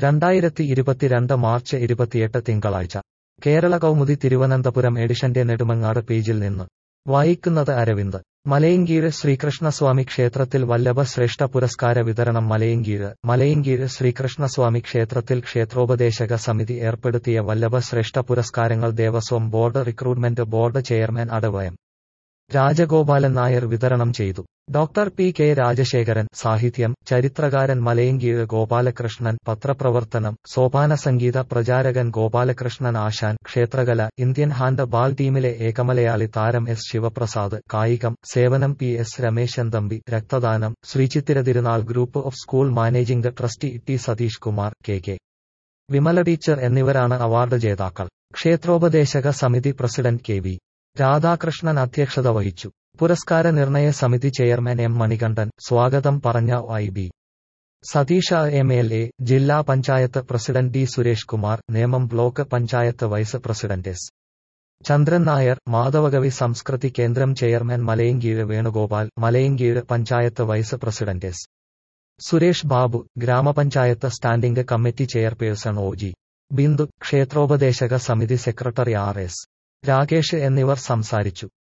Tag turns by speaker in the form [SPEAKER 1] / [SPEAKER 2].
[SPEAKER 1] രണ്ടായിരത്തി ഇരുപത്തിരണ്ട് മാർച്ച് ഇരുപത്തിയെട്ട് തിങ്കളാഴ്ച കേരള കൗമുദി തിരുവനന്തപുരം എഡിഷന്റെ നെടുമങ്ങാട് പേജിൽ നിന്ന് വായിക്കുന്നത് അരവിന്ദ് മലയങ്കീഴ് ശ്രീകൃഷ്ണസ്വാമി ക്ഷേത്രത്തിൽ വല്ലഭ ശ്രേഷ്ഠ പുരസ്കാര വിതരണം മലയങ്കീഴ് മലയങ്കീഴ് ശ്രീകൃഷ്ണസ്വാമി ക്ഷേത്രത്തിൽ ക്ഷേത്രോപദേശക സമിതി ഏർപ്പെടുത്തിയ വല്ലഭ ശ്രേഷ്ഠ പുരസ്കാരങ്ങൾ Devaswom board recruitment board chairman Adavayam Rajagopalan Nair വിതരണം ചെയ്തു ഡോക്ടർ പി കെ രാജശേഖരൻ സാഹിത്യം ചരിത്രകാരൻ മലയങ്കീഴ് ഗോപാലകൃഷ്ണൻ പത്രപ്രവർത്തനം സോപാന സംഗീത പ്രചാരകൻ ഗോപാലകൃഷ്ണൻ ആശാൻ ക്ഷേത്രകല ഇന്ത്യൻ ഹാൻഡ് ബാൾ ടീമിലെ ഏകമലയാളി താരം എസ് ശിവപ്രസാദ് കായികം സേവനം പി എസ് രമേശൻ തമ്പി രക്തദാനം Sreechithira Thirunal group of school managing trustee T Satheesh Kumar K K Vimala teacher എന്നിവരാണ് അവാർഡ് ജേതാക്കൾ ക്ഷേത്രോപദേശക സമിതി പ്രസിഡന്റ് കെ വി രാധാകൃഷ്ണൻ അധ്യക്ഷത വഹിച്ചു പുരസ്കാര നിർണയ സമിതി ചെയർമാൻ എം മണികണ്ഠൻ സ്വാഗതം പറഞ്ഞ I B Sathish M L A ജില്ലാ panchayat president D Suresh Kumar Nemom block panchayat vice president S Chandran Nair Madhavakavi Samskriti Kendram chairman Malayankeezh Venugopal Malayankeezh panchayat vice president S Suresh Babu gramapanchayat standing committee chairperson O G Bindu ക്ഷേത്രോപദേശക സമിതി സെക്രട്ടറി ആർ എസ് രാകേഷ് എന്നിവർ സംസാരിച്ചു